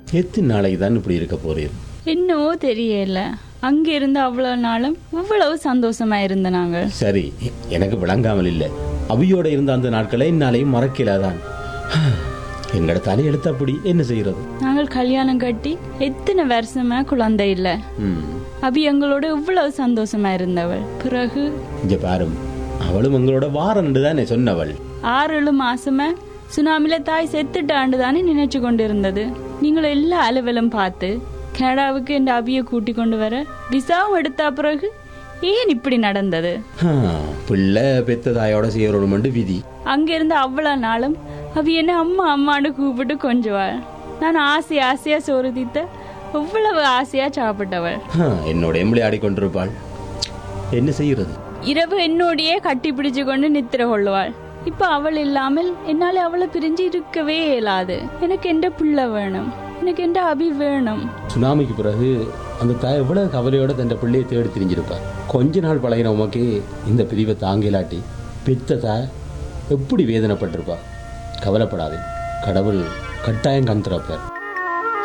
எத்தனை நாளைக்கு தான் இப்படி இருக்க போறீர் என்னவோ தெரியல அங்க இருந்து அவ்வளவு நாளும் இவ்வளவு சந்தோஷமா இருந்த நாங்கள் சரி எனக்கு விளங்காமல் இல்லை அவியோட இருந்த அந்த நாட்களை என்னாலையும் மறக்கலாதான் எங்கட தலையெழுத்து அப்படி என்ன செய்யறது நாங்கள் கல்யாணம் கட்டி எத்தனை வருஷமா குழந்தை இல்ல ம் அபி எங்களோட இவ்வளவு சந்தோஷமா இருந்தவள் பிறகு இங்க பாரும் அவளும் எங்களோட வாரண்டு தானே சொன்னவள் ஆறு ஏழு மாசமா சுனாமில தாய் செத்துட்டாண்டு தானே நினைச்சு கொண்டு இருந்தது நீங்கள் எல்லா அலுவலும் பார்த்து கனடாவுக்கு என் அபியை கூட்டி கொண்டு வர விசாவும் எடுத்த பிறகு ஏன் இப்படி நடந்தது ஆ, பிள்ளை பெத்த தாயோட செய்யறோம் விதி அங்க இருந்து அவ்வளவு நாளும் அவ என்ன அம்மா அம்மான்னு கூப்பிட்டு கொஞ்சுவாள் நான் ஆசை ஆசையா சோறு தீத்த எவ்வளவு ஆசையா சாப்பிட்டவள் ஆ, என்னோட விளையாடி கொண்டிருப்பாள் என்ன செய்யறது இரவு என்னோடையே கட்டி பிடிச்சு கொண்டு நித்திர கொள்ளுவாள் இப்ப அவள் இல்லாமல் என்னால அவளை பிரிஞ்சு இருக்கவே இயலாது எனக்கு எந்த புள்ள வேணும் எனக்கு எந்த அபி வேணும் சுனாமிக்கு பிறகு அந்த தாய் எவ்வளவு கவலையோட தன் பிள்ளையை தேடி திரிஞ்சிருப்பார் கொஞ்ச நாள் பழகின உமக்கு இந்த பிரிவை தாங்கிலாட்டி பெத்த தாய் எப்படி வேதனைப்பட்டிருப்பா கவலைப்படாதே கடவுள் கட்டாயம் கண் திறப்பார்